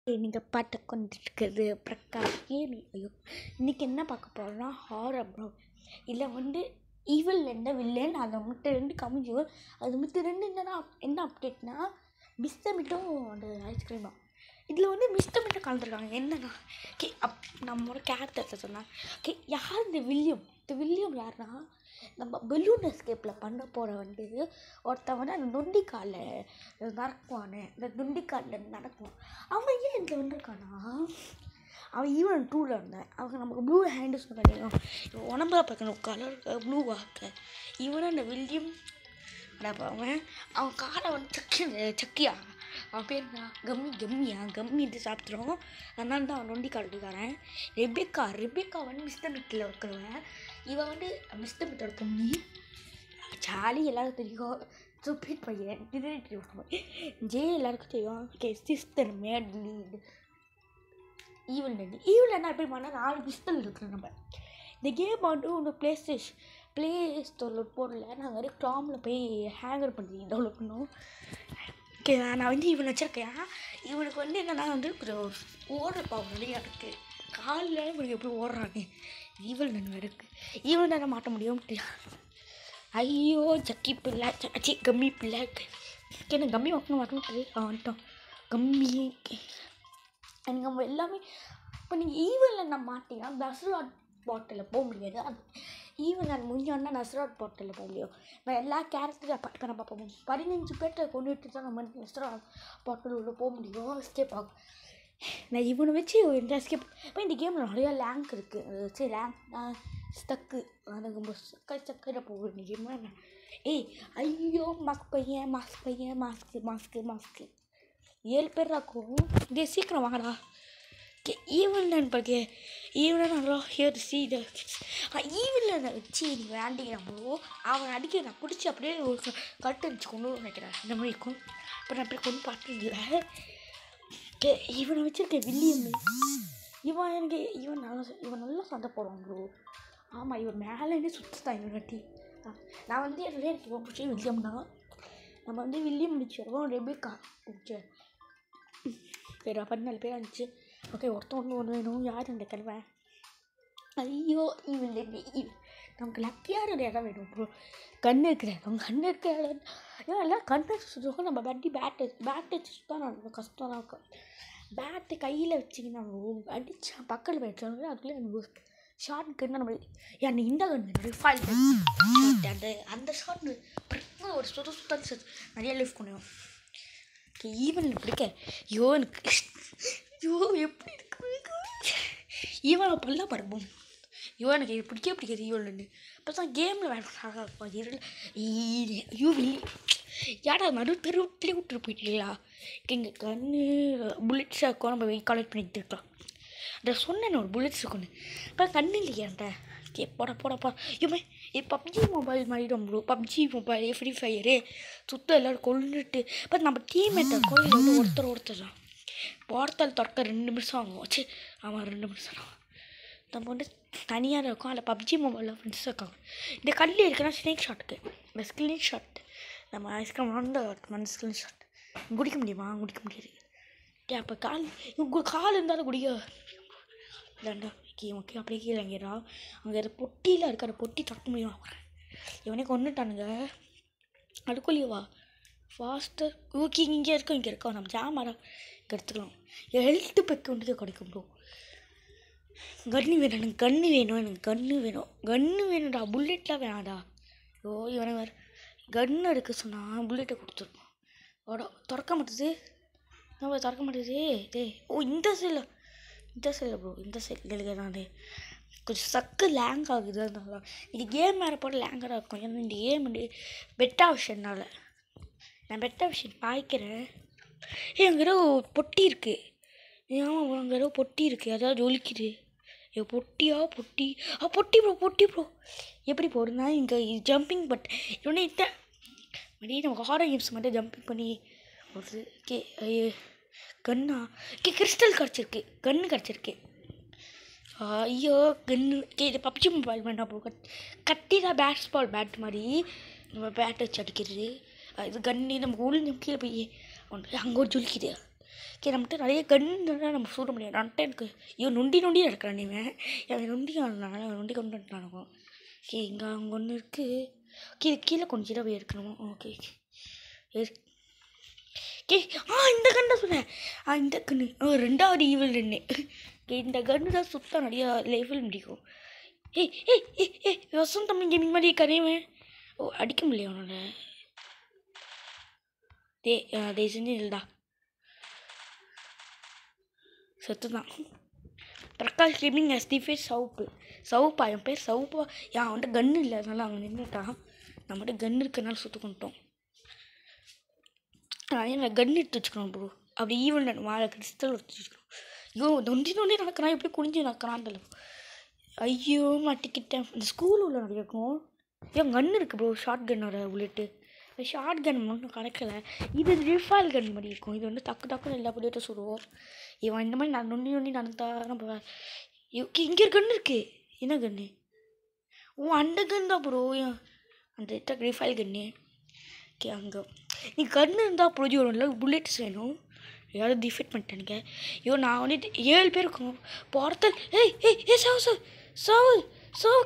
நீங்கள் பார்த்து கொண்டிருக்கிறது பிரகாஷ் ஏன் ஐயோ இன்றைக்கி என்ன பார்க்க போகிறோம்னா ஹாரர் ப்ரோ இதில் வந்து ஈவில் என்ன வில்லன் அதை மட்டும் ரெண்டு கமிஞ்சு அது மட்டும் ரெண்டு என்னன்னா என்ன அப்டேட்னா மிஸ்டர் மிட்டும் அந்த ஐஸ்கிரீமா இதில் வந்து மிஸ்டர் மிட்டும் கலந்துருக்காங்க என்னன்னா கே அப் நம்மளோட கேரக்டர்ஸை சொன்னாங்க கே யார் இந்த வில்லியம் இந்த வில்லியம் யாருன்னா நம்ம பெலூன் எஸ்கேப்பில் பண்ண போகிற வந்து ஒருத்தன் வந்து அந்த நொண்டிக்காலில் நடக்குவானே இந்த நொண்டிக்காலில் நடக்குவான் அவன் ஏன் இதில் வந்திருக்கானா அவன் ஈவன் டூவில் இருந்தான் அவங்க நமக்கு ப்ளூ ஹேண்டு சொன்னாங்க இவன் உடம்புல பார்க்கணும் கலர் ப்ளூ வாக்க இவனும் அந்த வில்லியம் அடப்பா அவன் அவன் காலை வந்து சக்கி சக்கியா அவன் பேர் என்ன கம்மி கம்மியா கம்மி இது சாப்பிட்றோம் அதனால தான் அவன் நொண்டி காட்டுக்காரன் ரெபேக்கா ரெபேக்கா வந்து மிஸ்டர் மிட்டில் இருக்கிறவன் இவன் வந்து மிஸ்டர் மிட்டோட பொண்ணு ஜாலி எல்லாருக்கும் தெரியும் சுப்பீட் பையன் திருட்டு ஜே எல்லாருக்கும் தெரியும் கே சிஸ்டர் மேட் லீட் ஈவல் நடி ஈவல் என்ன எப்படி பண்ணால் நாலு பிஸ்டல் இருக்குது நம்ம இந்த கேம் வந்து ஒன்று ப்ளே ஸ்டேஷன் ப்ளே ஸ்டோரில் போடல நாங்கள் வந்து க்ராமில் போய் ஹேங்கர் பண்ணி டவுன்லோட் பண்ணோம் ஓகே நான் வந்து இவன் வச்சுருக்கேன் இவனுக்கு வந்து என்னென்னா வந்து கொஞ்சம் ஓடுற பாவம் நிறையா இருக்குது காலில் இவனுக்கு எப்படி ஓடுறாங்க ஈவல் நன் இருக்குது ஈவல் நன்னை மாட்ட முடியும் ஐயோ சக்கி பிள்ளை சச்சி கம்மி பிள்ளை என்ன கம்மி வாங்க வரணும் ஆ வந்துட்டோம் கம்மி எனக்கு நம்ம எல்லாமே இப்போ நீங்கள் ஈவனில் நான் மாட்டினா நஸ்ராட் பாட்டிலில் போக முடியாது அது ஈவன் நான் முடிஞ்சோன்னா நஸ்ராட் பாட்டிலில் போக முடியும் நான் எல்லா கேரக்டரும் இப்போ நம்ம பார்ப்போம் பதினஞ்சு பேர்ட்ட கொண்டு விட்டு தான் நம்ம நஸ்ராட் பாட்டில் உள்ள போக முடியும் எஸ்கேப் ஆகும் நான் இவனை வச்சு இந்த எஸ்கேப் இப்போ இந்த கேமில் நிறையா லேங்க் இருக்குது சரி லேங்க் ஸ்டக்கு எனக்கு ரொம்ப ஸ்டக்கை ஸ்டக்கில் போகுது இந்த கேம் ஏய் ஐயோ மாஸ்க் பையன் மாஸ்க் பையன் மாஸ்க்கு மாஸ்க்கு மாஸ்க்கு ஏழு பேர் இருக்கும் டே சீக்கிரம் வாங்கடா கே ஈவன் பற்றி ஈவன் நல்லா ஹியர் சி த ஈவனில் வச்சு நீ வேண்டிக்கிறப்போ அவன் அடிக்க நான் பிடிச்சி அப்படியே ஒரு கட்டு அடிச்சு கொண்டு வர நினைக்கிறேன் இந்த மாதிரி இருக்கும் அப்புறம் நான் அப்படியே கொண்டு பார்த்ததில்ல கே இவனை வச்சிருக்க வில்லியம் இவன் எனக்கு இவன் நல்லா இவன் நல்லா சண்டை போடுவான் ப்ரோ ஆமாம் இவன் மேலேயே சுற்றுத்தான் இவன் கட்டி நான் வந்து என்னுடைய எனக்கு இவன் பிடிச்சி வில்லியம் தான் நம்ம வந்து வில்லியம் முடிச்சிடுவோம் ரெபேக்கா முடிச்சு பேர் பதினாலு பேர் இருந்துச்சு ஓகே ஒருத்தன் ஒன்று ஒன்று வேணும் யார் அந்த கிழமை ஐயோ இவள் நமக்கு லக்கியான இடம் வேணும் ப்ரோ கண்ணு இருக்கிற இடம் கண்ணு இருக்கிற இடம் ஏன் எல்லாம் கண்ணை சுற்றுவோம் நம்ம வண்டி பேட்டு பேட்டு சுத்தா நம்ம கஷ்டம் தான் இருக்கும் பேட்டு கையில் வச்சிங்கன்னா அடிச்சா பக்கத்தில் போயிடுச்சோம் அதுக்குள்ளே எனக்கு ஷார்ட் கண்ணு நம்ம ஏன் இந்த கண்ணு ஃபைல் அந்த அந்த ஷார்ட் ஒரு சுத்த சுத்த நிறைய லிஃப்ட் பண்ணுவோம் ஈவன் பிடிக்க ஐயோ எனக்கு ஐயோ எப்படி இருக்கு ஈவனை பல்லாம் பரப்போம் ஐயோ எனக்கு இது பிடிக்கவே பிடிக்காது ஈவன் இப்போ தான் கேமில் வேணும் இருள் ஐயோ வெளி ஏடா நடு தெருவுலேயே விட்டுட்டு போயிட்டீங்களா எங்கள் கண்ணு புல்லட்ஸ் இருக்கும் நம்ம கலெக்ட் பண்ணிட்டு இருக்கலாம் அதை சொன்னேன் ஒரு புல்லட்ஸ் கொண்டு இப்போ கண்ணு இல்லையாண்ட கே போட போட போ இவன் இது பப்ஜி மொபைல் மாதிரி bro PUBG mobile free fire சுத்தம் எல்லோரும் கொண்டுட்டு இப்போ நம்ம டீம்மேட்டை கோயில் வந்து ஒருத்தர் ஒருத்தர் தான் போர்த்தல் திறக்க ரெண்டு நிமிஷம் ஆகும் சரி ஆமாம் ரெண்டு நிமிஷம் ஆகும் நம்ம வந்து தனியாக இருக்கும் அதில் பப்ஜி மொபைலில் ஃப்ரெண்ட்ஸ் இருக்காங்க இந்த கல் இருக்குன்னா ஸ்னேக் ஷாட்டுக்கு இந்த ஸ்க்ரீன் ஷாட் நம்ம ஐஸ்கிரீம் வந்து அந்த ஸ்க்ரீன் ஷாட் குடிக்க முடியுமா குடிக்க முடியாது ஏ அப்போ கால் உங்கள் கால் இருந்தாலும் குடிக்க இல்லைண்டா கீ ஓகே அப்படியே கீழே இறங்கிடா அங்கே பொட்டியில் இருக்கிற பொட்டி தக்க முடியும் இவனே கொண்டுட்டானுங்க அடுக்குள்ளியவா ஃபாஸ்ட்டாக ஓகே இங்கே இருக்கோம் இங்கே இருக்கோம் நம்ம ஜாமாடா இங்கே எடுத்துக்கலாம் ஹெல்த்து பெக்கு வந்துட்டு கிடைக்கும் ப்ரோ கன்று வேணும் எனக்கு கன்று வேணும் எனக்கு கன்று வேணும் கன்று வேணும்டா புல்லெட்லாம் வேணாடா ஓ இவனை வேறு கன்று எடுக்க சொன்னால் புல்லெட்டை கொடுத்துருப்போம் ஓட திறக்க மாட்டுது நம்ம திறக்க மாட்டேது டே ஓ இந்த சைடில் இந்த சைடில் ப்ரோ இந்த சைடில் தான் கொஞ்சம் சக்கு லேங் ஆகுது அதனால தான் இது கேம் வேறு போட லேங்கராக இருக்கும் ஏன்னா இந்த கேம் வந்து பெட்டா விஷயம்னால நான் பெட்டா விஷயம் பாய்க்கிறேன் ஏ அங்கே ஏதோ பொட்டி இருக்குது ஆமாம் அங்கே ஏதோ பொட்டி இருக்குது அதாவது ஒலிக்குது ஏ பொட்டியா பொட்டி ஆ பொட்டி ப்ரோ பொட்டி ப்ரோ எப்படி போடுனா இங்கே ஜம்பிங் பட் இவனே இத்த மறுபடி நமக்கு ஹாரர் கேம்ஸ் மட்டும் ஜம்பிங் பண்ணி ஒரு கே கன்னா கே கிறிஸ்டல் கிடச்சிருக்கு கன்று கிடச்சிருக்கு ஐயோ கன்று கே இது பப்ஜி மொபைல் வேண்டாம் ப்ரோ கட் கட்டி தான் பேட்ஸ் பால் பேட் மாதிரி நம்ம பேட் வச்சு அடிக்கிறது இது கன்று நமக்கு உள்ள கீழே போய் அங்கே ஒரு ஜொலிக்குது ஓகே நம்மகிட்ட நிறைய கன்னு நம்ம சூட முடியாது நம்மகிட்ட எனக்கு இவன் நொண்டி நொண்டி நடக்கிறான் இவன் அவன் நொண்டி ஆனால அவன் நொண்டி கொண்டு வந்துட்டானுங்க ஓகே இங்கே அங்கே ஒன்று இருக்குது ஓகே இது கீழே கொஞ்சம் போய் எடுக்கணுமா ஓகே ஓகே ஆ இந்த கண்ணை சொன்னேன் ஆ இந்த கண்ணு ஆ ரெண்டாவது ஈவல் ரெண்டு ஓகே இந்த கன்று தான் சுத்தம் நிறையா லெவல் முடிக்கும் ஏய் ஏய் ஏய் ஏய் வசந்தம் கேமிங் மாதிரி கரையுவேன் ஓ அடிக்க முடியல அவனோட டே தயவு செஞ்சு இல்லடா செத்து தான் பிரகாஷ் கேமிங் எஸ்டிஃபே சவுப்பு சவுப்பா என் பேர் சவுப்பா என் அவன்கிட்ட கன்று இல்லை அதனால அவன் நின்றுட்டான் நம்மகிட்ட கன்று இருக்கனால சுத்து கொண்டுட்டோம் அதே நான் கன்று எடுத்து வச்சுக்கணும் ப்ரோ அப்படி ஈவன் மேலே கிறிஸ்டல் எடுத்து வச்சுக்கணும் ஐயோ நொண்டி நொண்டி நடக்கிறான் எப்படி குனிஞ்சு நடக்கிறான் தெரியல ஐயோ மாட்டிக்கிட்டேன் இந்த ஸ்கூல் உள்ள நிறைய இருக்கும் ஏன் கன் இருக்குது ப்ரோ ஷார்ட் கன்னோட புல்லெட்டு ஷார்ட் கன் ஒன்றும் கிடைக்கல இது ரிஃபால் கன் மாதிரி இருக்கும் இது வந்து டக்கு டக்குன்னு எல்லா புல்லெட்டும் சுடுவோம் இவன் இந்த மாதிரி நான் நொண்டி நொண்டி நடந்தா நம்ம இங்கே கன் இருக்கு என்ன கன்று ஓ அந்த கன் தான் ப்ரோ அந்த ரிஃபைல் கன்னு ஓகே அங்கே நீ கன்று இருந்தால் ப்ரொஜி வரும்ல புல்லெட்ஸ் வேணும் யாரும் டிஃபெக்ட் பண்ணிட்டானுங்க ஐயோ நான் வந்துட்டு ஏழு பேர் இருக்கோம் போகிறத ஏய் ஏய் ஏய் சாவு சாவு சாவு சாவு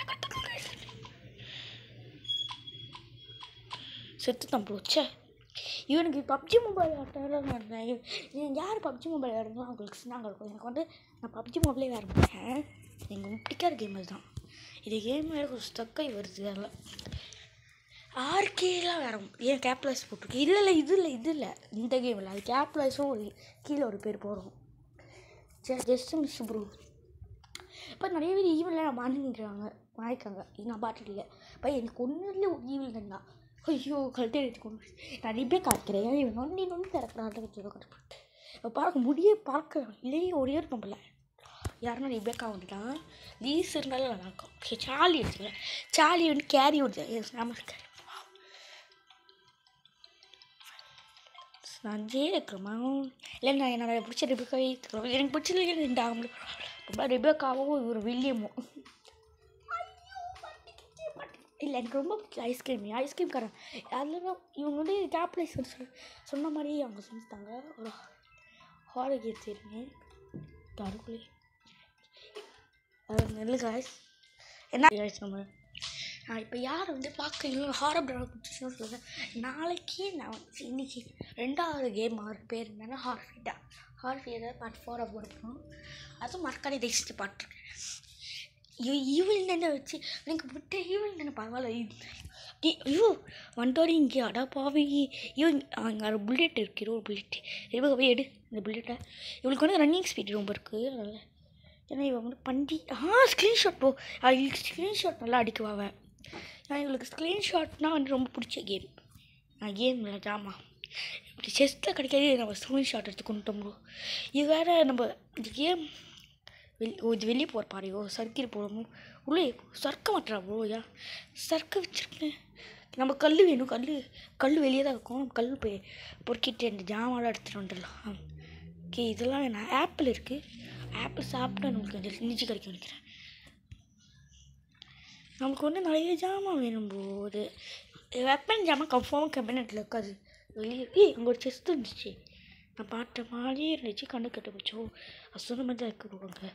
செத்து தான் ப்ரோ ச்சே இவனுக்கு பப்ஜி மொபைல் ஆட்டம் யார் பப்ஜி மொபைல் ஆடுங்களோ அவங்களுக்கு சின்னாங்க இருக்கும் எனக்கு வந்து நான் பப்ஜி மொபைலே வேற மாட்டேன் எங்கள் பிடிக்காத கேம் அதுதான் இது கேம் வேறு கொஞ்சம் ஸ்டக்காகி வருது அதெல்லாம் ஆர்கேலாம் வேற ஏன் கேப்லஸ் போட்டிருக்கு இல்லை இல்லை இது இல்லை இது இல்லை இந்த கேம் இல்லை அது கேப்லஸும் ஒரு கீழே ஒரு பேர் போகிறோம் ஜஸ்ட் மிஸ் ப்ரூ இப்போ நிறைய பேர் ஈவெல்லாம் வாங்கிக்கிறாங்க வாங்கிக்காங்க நான் பாட்டு இல்லை இப்போ எனக்கு ஒன்றுல ஒரு ஈவில் இருந்தா ஐயோ கழுத்தை எடுத்து கொண்டு நான் ரிப்பே காய்க்கிறேன் இவன் நொண்டி நொண்டி திறக்கிறான் வச்சு கட்டுப்பட்டு இப்போ பார்க்க முடிய பார்க்க இல்லையே ஒரே ஒரு பொம்பளை யாருன்னா ரிபேக்கா வந்துட்டான் லீஸ் இருந்தாலும் நல்லாயிருக்கும் சரி சாலி எடுத்துக்கிறேன் சாலி வந்து கேரி விடுது நம்ம கேரி நஞ்சே இருக்கிறோமா இல்லை நான் என்னோட பிடிச்ச ரிபேக்காவே இருக்கிறோம் எனக்கு பிடிச்சது ரெண்டு ஆகும் ரொம்ப ரிபேக்காவும் இவர் வில்லியமும் இல்லை எனக்கு ரொம்ப பிடிச்ச ஐஸ்கிரீம் ஐஸ்கிரீம் காரன் அதில் இவங்க வந்து கேப்லைஸ் சொன்ன சொன்ன மாதிரியே அவங்க செஞ்சுட்டாங்க ஒரு ஹாரர் கேட் சரிங்க தடுக்குள்ளே நெல்லு காய்ஸ் என்ன guys நம்ம நான் இப்போ யார் வந்து பார்க்க இன்னும் ஹாரர் ட்ராமா பிடிச்சிச்சுன்னு சொல்லுவேன் நாளைக்கு நான் வந்து இன்னைக்கு ரெண்டாவது கேம் ஆறு பேர் என்னன்னா ஹார்ஃபீடா ஹார்ஃபீடா பார்ட் ஃபோரை போடணும் அதுவும் மறக்காடி தேசிட்டு பாட்டுருக்கேன் ஈவில் தானே வச்சு எனக்கு விட்ட ஈவில் தானே பரவாயில்ல இ- ஐயோ வந்துட்டோடி இங்கே அடா பாவி ஐயோ அங்கே ஒரு புல்லெட் இருக்கு ஒரு புல்லெட் இவங்க போய் எடு இந்த புல்லெட்டை இவளுக்கு வந்து ரன்னிங் ஸ்பீட் ரொம்ப இருக்குது அதனால் ஏன்னா இவன் வந்து பண்டி ஆ ஸ்க்ரீன்ஷாட் போ அவளுக்கு ஸ்க்ரீன்ஷாட் நல்லா அடிக்குவா அவன் நான் இவளுக்கு ஸ்க்ரீன்ஷாட்னா வந்து ரொம்ப பிடிச்ச கேம் நான் கேம் இல்லை ட்ராமா இப்படி செஸ்ட்டில் கிடைக்காது நம்ம ஸ்க்ரீன்ஷாட் எடுத்து கொண்டுட்டோம் bro. இது வேறு நம்ம இந்த கேம் வெளி ஓ இது வெளியே போகிற பாருயோ சர்க்கிள் போடணும் உள்ளே சர்க்க மாட்டா ப்ரோ யா சர்க்க வச்சுருக்கேன் நம்ம கல் வேணும் கல் கல் வெளியே தான் இருக்கும் கல் போய் பொறுக்கிட்டு இந்த ஜாமான்லாம் எடுத்துகிட்டு வந்துடலாம் ஓகே இதெல்லாம் என்ன ஆப்பிள் இருக்குது ஆப்பிள் சாப்பிட்டா நமக்கு கொஞ்சம் நினச்சி கிடைக்கும் நினைக்கிறேன் நமக்கு வந்து நிறைய ஜாமான் வேணும் போது வெப்பன் ஜாமான் கன்ஃபார்மாக கேபினெட்டில் இருக்காது வெளியே ஏய் அங்கே ஒரு செஸ்ட் இருந்துச்சு நான் பார்த்த மாதிரியே இருந்துச்சு கண்ணு கட்ட போச்சோ அது சொன்ன மாதிரி தான் இருக்குவாங்க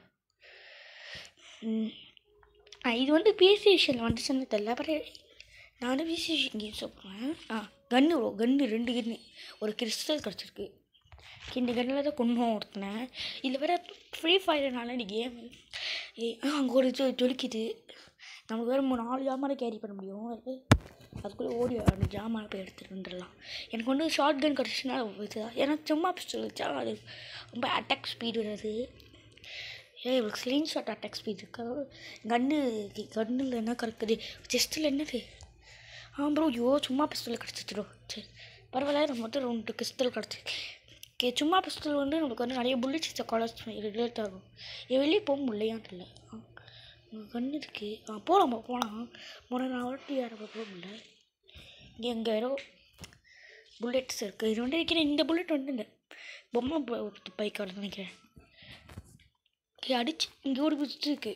இது வந்து பிஎஸ்சிஷனில் வந்துச்சுன்னு தெரியல அப்புறம் நான் வந்து பிஎஸ்சிஷன் கேம் சொல்லுவேன் ஆ கன்று கன்று ரெண்டு கன்று ஒரு கிறிஸ்டல் கிடச்சிருக்கு இந்த கண்ணில் தான் கொண்டோம் ஒருத்தனை இதில் வேற ஃப்ரீ ஃபயர்னால இந்த கேம் அங்கே ஒரு ஜொ ஜொலிக்குது நமக்கு வேறு மூணு நாலு ஜாமான் கேரி பண்ண முடியும் அது அதுக்குள்ளே ஓடி அந்த ஜாமான் போய் எடுத்துகிட்டு வந்துடலாம் எனக்கு வந்து ஷார்ட் கன் கிடச்சுன்னா இதுதான் ஏன்னா சும்மா பிஸ்டல் வச்சா அது ரொம்ப அட்டாக் ஸ்பீடு அது ஏன் இவளுக்கு ஸ்க்ரீன்ஷாட் அட்டாக் ஸ்பீட் இருக்கா கன்னு கன்னில் என்ன கிடக்குது செஸ்ட்டில் என்னது ஆ ப்ரோ ஐயோ சும்மா பிஸ்டல் கிடச்சிச்சிடும் சரி பரவாயில்ல நம்ம மட்டும் ரெண்டு பிஸ்டல் கிடச்சி ஓகே சும்மா பிஸ்டல் வந்து நமக்கு வந்து நிறைய புல்லட்ஸ் காலேஜ் ரிலேட் ஆகும் இது வெளியே போக முடியலையான்னு தெரியல கண்ணு இருக்கு ஆ போகலாமா போகலாம் முறை நான் வாட்டி யாரை போக முடியல இங்கே எங்கே ஏதோ புல்லட்ஸ் இருக்குது இது வந்து நினைக்கிறேன் இந்த புல்லட் வந்து இந்த பொம்மை பைக் வருது நினைக்கிறேன் ஓகே அடிச்சு இங்கே ஒரு பிஸ்ட் இருக்கு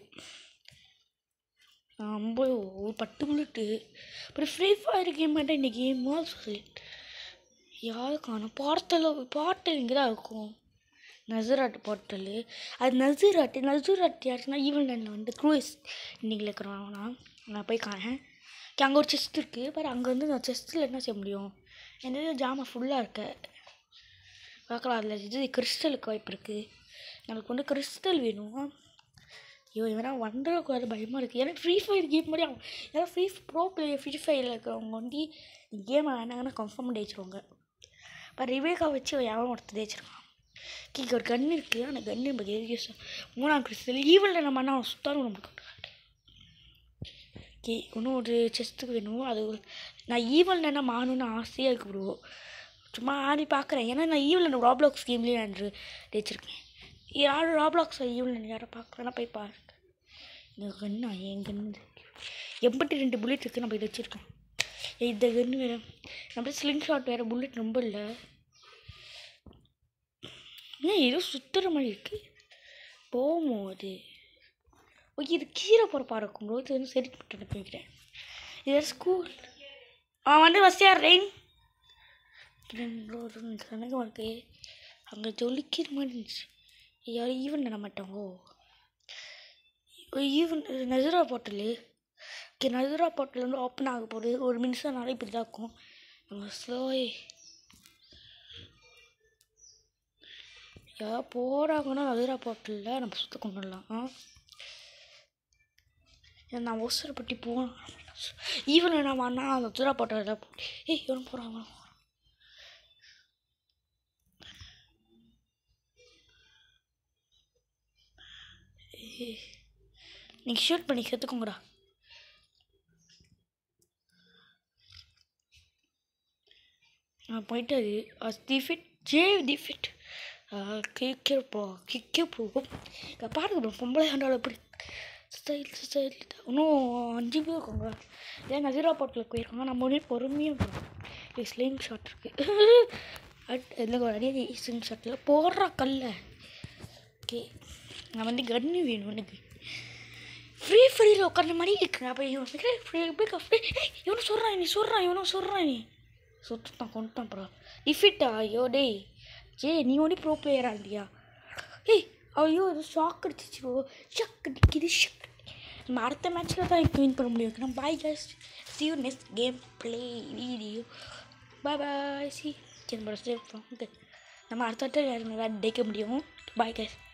ஐம்பது ஒரு பத்து புல்லட்டு அப்புறம் ஃப்ரீ ஃபயர் கேம் மாட்டேன் இந்த கேமாக சொல்லி யாரு காணும் போர்ட்டல் போர்ட்டல் இங்கே தான் இருக்கும் நசராட் போர்ட்டல் அது நசராட் நசராட் யாருன்னா ஈவன் வந்து க்ரூஸ் இன்னைக்கு இருக்கிறோம் நான் நான் போய் காணேன் அங்கே ஒரு செஸ்ட் இருக்குது பாரு அங்கே வந்து நான் செஸ்ட்டில் என்ன செய்ய முடியும் எந்த இது ஜாமான் ஃபுல்லாக இருக்கு பார்க்கலாம் அதில் இது கிறிஸ்டலுக்கு வாய்ப்பு இருக்குது நம்மளுக்கு வந்து கிறிஸ்டல் வேணும் ஐயோ இவனா வந்துடக்கூடாது பயமாக இருக்குது ஏன்னா ஃப்ரீ ஃபயர் கேம் மாதிரி அவங்க ஏன்னா ஃப்ரீ ப்ரோ பிளேயர் ஃப்ரீ ஃபயரில் இருக்கிறவங்க வந்து கேம் வேணாங்கன்னா கன்ஃபார்ம் பண்ணி வச்சுருவாங்க இப்போ ரிவேக்கா வச்சு அவன் எவன் ஒருத்தர் தேய்ச்சிருக்கான் கீழே ஒரு கன் இருக்குது அந்த கன்று நம்ம யூஸ் மூணாம் கிறிஸ்டல் ஈவனில் நம்ம அண்ணா அவன் சுத்தாலும் நம்மளுக்கு ஓகே இன்னும் ஒரு செஸ்ட்டுக்கு வேணும் அது ஒரு- நான் ஈவனில் என்ன மாறணும்னு ஆசையாக இருக்கு ப்ரோ சும்மா ஆடி பார்க்குறேன் ஏன்னா நான் ஈவனில் ராப்ளாக்ஸ் கேம்லேயே நான் ஜெயிச்சிருக்கேன் யாரும் ராப்ளாக்ஸ் ஈவனில் யாரும் பார்க்கலன்னா போய் பாருங்க இந்த கன்னா என் கன்று எண்பத்தி ரெண்டு புல்லட் இருக்குது நம்ம இதை வச்சுருக்கேன் இந்த கன்று வேறு நம்ம ஸ்லிங் ஷாட் வேறு புல்லட் ரொம்ப இல்லை ஏன் ஏதோ சுத்துற மாதிரி இருக்கு போமோ அது ஓகே இது கீரை போகிற இருக்கும் ப்ரோ இது வந்து சரி பண்ணிட்டு நினைக்கிறேன் இது ஸ்கூல் அவன் வந்து வசியா ரெயின் கணக்கு இருக்கு அங்கே ஜொலிக்கிற மாதிரி இருந்துச்சு யாரும் ஈவன் பண்ண மாட்டாங்க ஈவன் நசரா போட்டலு ஓகே நசரா போட்டல் வந்து ஓப்பன் ஆக போகுது ஒரு நிமிஷம்னால இப்படி தான் இருக்கும் நம்ம ஸ்லோயே யாராவது போகிறாங்கன்னா நதுரா போட்டலில் நம்ம சுத்த கொண்டு வரலாம் ஆ ஏன்னா நான் அவசரப்பட்டு போனேன் ஈவன் நான் வேணா அந்த நதுரா போட்டலில் போ ஏய் இவன் போகிறான் அவன் போகிறான் ஏய் நீங்கள் ஷூட் பண்ணி செத்துக்கோங்கடா நான் போயிட்டு அது டிஃபிட் ஜே டிஃபிட் கிக்கே போ கிக்கே போகும் இங்கே பாருங்க ப்ரோ பொம்பளை ஆண்டாள் எப்படி ஸ்டைல் ஸ்டைல் இன்னும் அஞ்சு பேர் இருக்காங்க ஏன் நதிரா பாட்டில் போயிருக்காங்க நம்ம ஒன்றே பொறுமையாக போகிறோம் இது ஸ்லிங் ஷாட் இருக்குது அட் எந்த ஒரு அடி ஸ்லிங் ஷாட்டில் போடுறா கல்ல ஓகே நான் வந்து கன்னு வேணும் எனக்கு ஃப்ரீ ஃபயரில் உட்காந்த மாதிரி இருக்கு அப்போ இவன் ஃப்ரீ ஃப்ரீ இவனும் சொல்கிறான் நீ சொல்கிறான் இவனும் சொல்கிறான் நீ சுத்தான் கொண்டுட்டான் ப்ரோ டிஃபிட்டா ஐயோ டேய் ஜே நீ ஒன்றும் ப்ரோ பிளேயரா இல்லையா ஏய் ஐயோ இது ஷாக் அடிச்சிச்சு ஓ ஷக் அடிக்குது ஷக் நம்ம அடுத்த மேட்ச்சில் தான் வின் பண்ண முடியும் நம்ம bye just see you next game play video bye bye see okay நம்ம நம்ம அடுத்த அடுத்த வேறு வேறு டேக்க முடியும் பாய் கேஸ்